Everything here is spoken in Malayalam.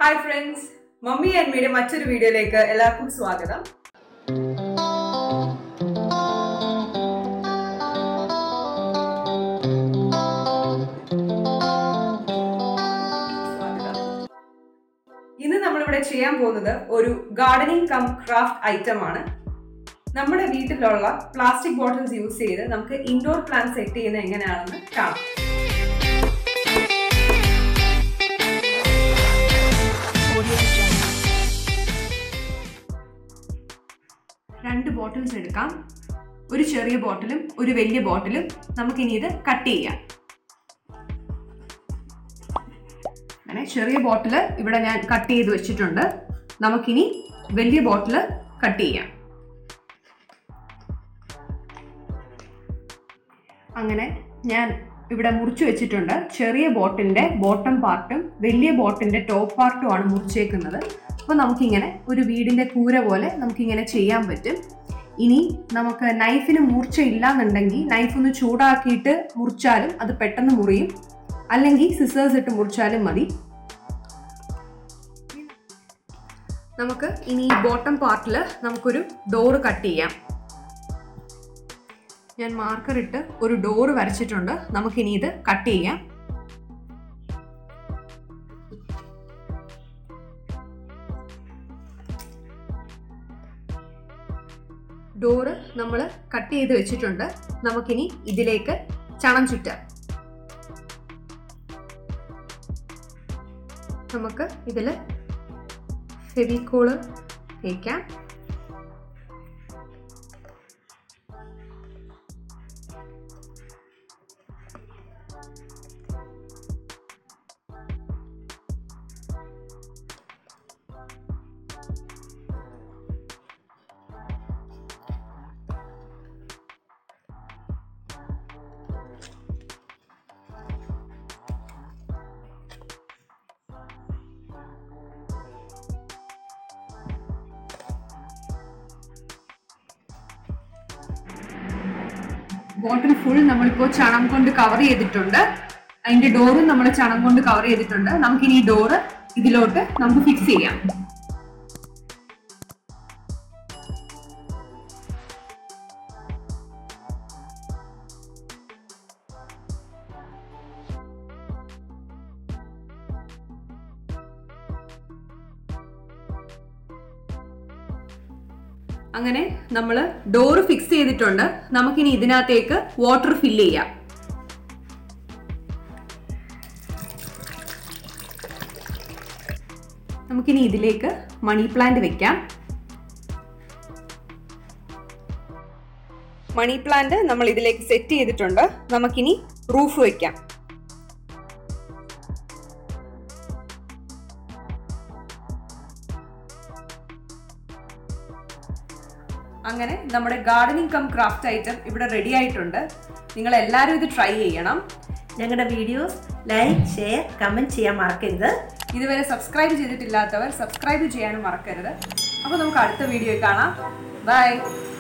Hi friends mummy and media മറ്റൊരു വീഡിയോയിലേക്ക് എല്ലാവർക്കും സ്വാഗതം സ്വാഗതം. ഇന്ന് നമ്മളിവിടെ ചെയ്യാൻ പോകുന്നത് ഒരു ഗാർഡനിങ് കം ക്രാഫ്റ്റ് ഐറ്റം ആണ് നമ്മുടെ വീട്ടിലുള്ള പ്ലാസ്റ്റിക് ബോട്ടിൽസ് യൂസ് ചെയ്ത് നമുക്ക് ഇൻഡോർ പ്ലാന്റ് സെറ്റ് ചെയ്യുന്നത് എങ്ങനെയാണെന്ന് കാണാം രണ്ട് ബോട്ടിൽസ് എടുക്കാം ഒരു ചെറിയ ബോട്ടിലും ഒരു വലിയ ബോട്ടിലും നമുക്കിനി ഇത് കട്ട് ചെയ്യാം അങ്ങനെ ചെറിയ ബോട്ടിൽ ഇവിടെ ഞാൻ കട്ട് ചെയ്ത് വെച്ചിട്ടുണ്ട് നമുക്കിനി വലിയ ബോട്ടിൽ കട്ട് ചെയ്യാം അങ്ങനെ ഞാൻ ഇവിടെ മുറിച്ചു വെച്ചിട്ടുണ്ട് ചെറിയ ബോട്ടിലിന്റെ ബോട്ടം പാർട്ടും വലിയ ബോട്ടിലിന്റെ ടോപ്പ് പാർട്ടും ആണ് മുറിച്ചേക്കുന്നത് അപ്പോൾ നമുക്കിങ്ങനെ ഒരു വീടിന്റെ കൂര പോലെ നമുക്കിങ്ങനെ ചെയ്യാൻ പറ്റും ഇനി നമുക്ക് നൈഫിന് മൂർച്ച ഇല്ലാന്നുണ്ടെങ്കിൽ നൈഫ് ഒന്ന് ചൂടാക്കിയിട്ട് മുറിച്ചാലും അത് പെട്ടെന്ന് മുറിയും അല്ലെങ്കിൽ സിസേഴ്സ് ഇട്ട് മുറിച്ചാലും മതി നമുക്ക് ഇനി ഈ ബോട്ടം പാർട്ടിൽ നമുക്കൊരു ഡോറ് കട്ട് ചെയ്യാം ഞാൻ മാർക്കർ ഇട്ട് ഒരു ഡോറ് വരച്ചിട്ടുണ്ട് നമുക്കിനി ഇത് കട്ട് ചെയ്യാം ഡോറ് നമ്മൾ കട്ട് ചെയ്ത് വെച്ചിട്ടുണ്ട് നമുക്കിനി ഇതിലേക്ക് ചണം ചുറ്റാം നമുക്ക് ഇതിൽ ഫെവിക്കോള് തേക്കാം ബോട്ടിൽ ഫുൾ നമ്മളിപ്പോൾ ചണം കൊണ്ട് കവർ ചെയ്തിട്ടുണ്ട് അതിന്റെ ഡോറും നമ്മൾ ചണം കൊണ്ട് കവർ ചെയ്തിട്ടുണ്ട് നമുക്കിനി ഈ ഡോറ് ഇതിലോട്ട് നമുക്ക് ഫിക്സ് ചെയ്യാം അങ്ങനെ നമ്മൾ ഡോറ് ഫിക്സ് ചെയ്തിട്ടുണ്ട് നമുക്കിനി ഇതിനകത്തേക്ക് വാട്ടർ ഫില്ല് ചെയ്യാം നമുക്കിനി ഇതിലേക്ക് മണി പ്ലാന്റ് വെക്കാം മണി പ്ലാന്റ് നമ്മൾ ഇതിലേക്ക് സെറ്റ് ചെയ്തിട്ടുണ്ട് നമുക്കിനി റൂഫ് വെക്കാം അങ്ങനെ നമ്മുടെ ഗാർഡനിങ് കം ക്രാഫ്റ്റ് ഐറ്റം ഇവിടെ റെഡി ആയിട്ടുണ്ട് നിങ്ങൾ എല്ലാവരും ഇത് ട്രൈ ചെയ്യണം ഞങ്ങളുടെ വീഡിയോസ് ലൈക്ക് ഷെയർ കമൻറ്റ് ചെയ്യാൻ മറക്കരുത് ഇതുവരെ സബ്സ്ക്രൈബ് ചെയ്തിട്ടില്ലാത്തവർ സബ്സ്ക്രൈബ് ചെയ്യാനും മറക്കരുത് അപ്പോൾ നമുക്ക് അടുത്ത വീഡിയോ കാണാം ബൈ